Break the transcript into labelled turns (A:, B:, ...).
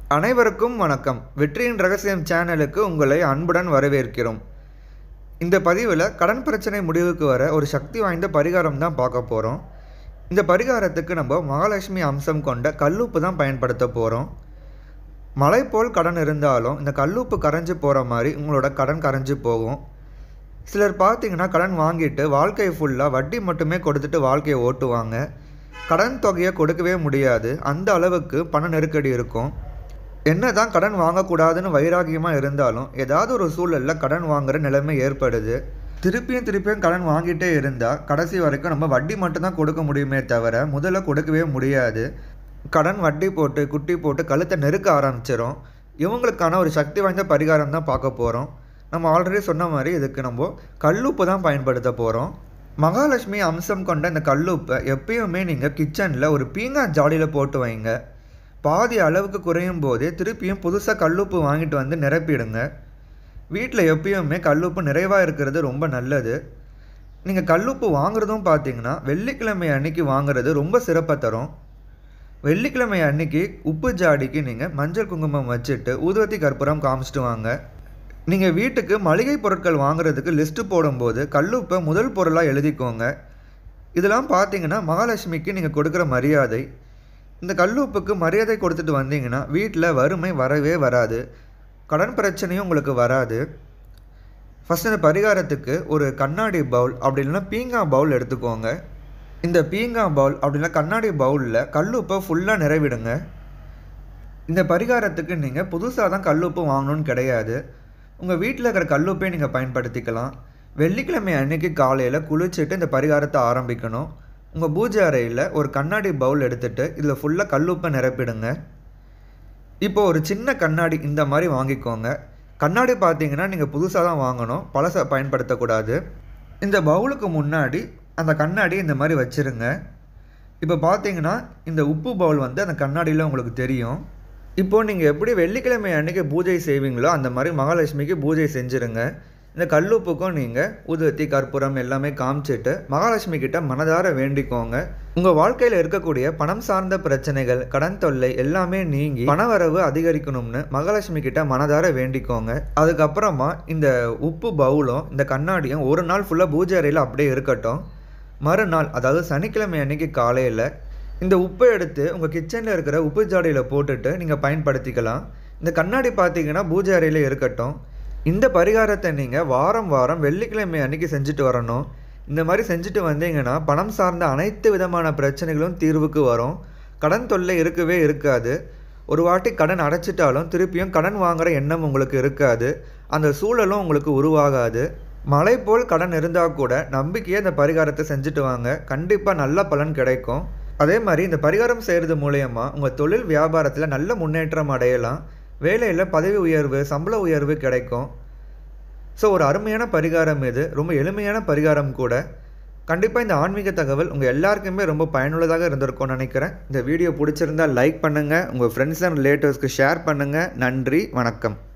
A: அனைவருக்கும் வணக்கம் வெற்றியின் ரகசியம் சேனலுக்கு உங்களை அன்புடன் வரவேற்கிறோம் இந்த பதிவில் கடன் பிரச்சனை முடிவுக்கு வர ஒரு சக்தி வாய்ந்த பரிகாரம் தான் பார்க்க போகிறோம் இந்த பரிகாரத்துக்கு நம்ம மகாலட்சுமி அம்சம் கொண்ட கல்லுப்பு தான் பயன்படுத்த போகிறோம் மலை போல் கடன் இருந்தாலும் இந்த கல்லுப்பு கரைஞ்சு போகிற மாதிரி உங்களோட கடன் கரைஞ்சு போகும் சிலர் பார்த்தீங்கன்னா கடன் வாங்கிட்டு வாழ்க்கை ஃபுல்லாக வட்டி மட்டுமே கொடுத்துட்டு வாழ்க்கையை ஓட்டுவாங்க கடன் தொகையை கொடுக்கவே முடியாது அந்த அளவுக்கு பண நெருக்கடி இருக்கும் என்ன தான் கடன் வாங்கக்கூடாதுன்னு வைராகியமாக இருந்தாலும் ஏதாவது ஒரு சூழலில் கடன் வாங்குற நிலைமை ஏற்படுது திருப்பியும் திருப்பியும் கடன் வாங்கிட்டே இருந்தால் கடைசி வரைக்கும் நம்ம வட்டி மட்டும்தான் கொடுக்க முடியுமே தவிர முதல்ல கொடுக்கவே முடியாது கடன் வட்டி போட்டு குட்டி போட்டு கழுத்தை நெருக்க ஆரம்பிச்சிடும் இவங்களுக்கான ஒரு சக்தி வாய்ந்த பரிகாரம் தான் பார்க்க போகிறோம் நம்ம ஆல்ரெடி சொன்ன மாதிரி இதுக்கு நம்ம கல்லுப்பு தான் பயன்படுத்த போகிறோம் மகாலட்சுமி அம்சம் கொண்ட இந்த கல்லுப்பை எப்பயுமே நீங்கள் கிச்சனில் ஒரு பீங்கா ஜாடியில் போட்டு வைங்க பாதி அளவுக்கு குறையும் போதே திருப்பியும் புதுசாக கல்லுப்பு வாங்கிட்டு வந்து நிரப்பிடுங்க வீட்டில் எப்பயுமே கல்லுப்பு நிறைவாக இருக்கிறது ரொம்ப நல்லது நீங்கள் கல்லுப்பு வாங்குறதும் பார்த்தீங்கன்னா வெள்ளிக்கிழமை அன்னைக்கு வாங்குறது ரொம்ப சிறப்பாக தரும் வெள்ளிக்கிழமை அன்னைக்கு உப்பு ஜாடிக்கு நீங்கள் மஞ்சள் குங்குமம் வச்சுட்டு ஊதுவத்தி கற்பூரம் காமிச்சிட்டு வாங்க நீங்கள் வீட்டுக்கு மளிகை பொருட்கள் வாங்குறதுக்கு லிஸ்ட்டு போடும்போது கல்லுப்பை முதல் பொருளாக எழுதிக்கோங்க இதெல்லாம் பார்த்தீங்கன்னா மகாலட்சுமிக்கு நீங்கள் கொடுக்குற மரியாதை இந்த கல்லுப்புக்கு மரியாதை கொடுத்துட்டு வந்தீங்கன்னா வீட்டில் வறுமை வரவே வராது கடன் பிரச்சனையும் உங்களுக்கு வராது ஃபஸ்ட் இந்த பரிகாரத்துக்கு ஒரு கண்ணாடி பவுல் அப்படி இல்லைன்னா பீங்கா பவுல் எடுத்துக்கோங்க இந்த பீங்கா பவுல் அப்படின்னா கண்ணாடி பவுலில் கல்லுப்பை ஃபுல்லாக நிறைவிடுங்க இந்த பரிகாரத்துக்கு நீங்கள் புதுசாக தான் கல்லுப்பு வாங்கணும்னு கிடையாது உங்கள் வீட்டில் இருக்கிற கல்லுப்பை நீங்கள் பயன்படுத்திக்கலாம் வெள்ளிக்கிழமை அன்னைக்கு காலையில் குளிச்சுட்டு இந்த பரிகாரத்தை ஆரம்பிக்கணும் உங்கள் பூஜை அறையில் ஒரு கண்ணாடி பவுல் எடுத்துகிட்டு இதில் ஃபுல்லாக கல்லுப்பை நிரப்பிடுங்க இப்போ ஒரு சின்ன கண்ணாடி இந்த மாதிரி வாங்கிக்கோங்க கண்ணாடி பார்த்தீங்கன்னா நீங்கள் புதுசாக தான் வாங்கணும் பழசை பயன்படுத்தக்கூடாது இந்த பவுலுக்கு முன்னாடி அந்த கண்ணாடி இந்த மாதிரி வச்சுருங்க இப்போ பார்த்தீங்கன்னா இந்த உப்பு பவுல் வந்து அந்த கண்ணாடியில் உங்களுக்கு தெரியும் இப்போது நீங்கள் எப்படி வெள்ளிக்கிழமை அன்றைக்கி பூஜை செய்வீங்களோ அந்த மாதிரி மகாலட்சுமிக்கு பூஜை செஞ்சுருங்க இந்த கல்லுப்புக்கும் நீங்கள் ஊதுவத்தி கற்பூரம் எல்லாமே காமிச்சிட்டு மகாலட்சுமி கிட்ட மனதார வேண்டிக்கோங்க உங்கள் வாழ்க்கையில் இருக்கக்கூடிய பணம் சார்ந்த பிரச்சனைகள் கடன் தொல்லை எல்லாமே நீங்கி பணவரவு அதிகரிக்கணும்னு மகாலட்சுமி கிட்ட மனதார வேண்டிக்கோங்க அதுக்கப்புறமா இந்த உப்பு பவுலும் இந்த கண்ணாடியும் ஒரு நாள் ஃபுல்லாக பூஜை அறையில் அப்படியே இருக்கட்டும் மறுநாள் அதாவது சனிக்கிழமை அன்னைக்கு காலையில் இந்த உப்பை எடுத்து உங்கள் கிச்சனில் இருக்கிற உப்பு ஜாடியில் போட்டுட்டு நீங்கள் பயன்படுத்திக்கலாம் இந்த கண்ணாடி பார்த்தீங்கன்னா பூஜை அறையில் இருக்கட்டும் இந்த பரிகாரத்தை நீங்கள் வாரம் வாரம் வெள்ளிக்கிழமை அன்னைக்கு செஞ்சுட்டு வரணும் இந்த மாதிரி செஞ்சுட்டு வந்தீங்கன்னா பணம் சார்ந்த அனைத்து விதமான பிரச்சனைகளும் தீர்வுக்கு வரும் கடன் தொல்லை இருக்கவே இருக்காது ஒரு வாட்டி கடன் அடைச்சிட்டாலும் திருப்பியும் கடன் வாங்குகிற எண்ணம் உங்களுக்கு இருக்காது அந்த சூழலும் உங்களுக்கு உருவாகாது மழை போல் கடன் இருந்தால் கூட நம்பிக்கையாக இந்த பரிகாரத்தை செஞ்சுட்டு வாங்க கண்டிப்பாக நல்ல பலன் கிடைக்கும் அதே மாதிரி இந்த பரிகாரம் செய்கிறது மூலயமா உங்கள் தொழில் வியாபாரத்தில் நல்ல முன்னேற்றம் அடையலாம் வேலையில் பதவி உயர்வு சம்பள உயர்வு கிடைக்கும் ஸோ ஒரு அருமையான பரிகாரம் இது ரொம்ப எளிமையான பரிகாரம் கூட கண்டிப்பாக இந்த ஆன்மீக தகவல் உங்கள் எல்லாருக்குமே ரொம்ப பயனுள்ளதாக இருந்திருக்கும்னு நினைக்கிறேன் இந்த வீடியோ பிடிச்சிருந்தால் லைக் பண்ணுங்கள் உங்கள் ஃப்ரெண்ட்ஸ் அண்ட் ரிலேட்டிவ்ஸ்க்கு ஷேர் பண்ணுங்கள் நன்றி வணக்கம்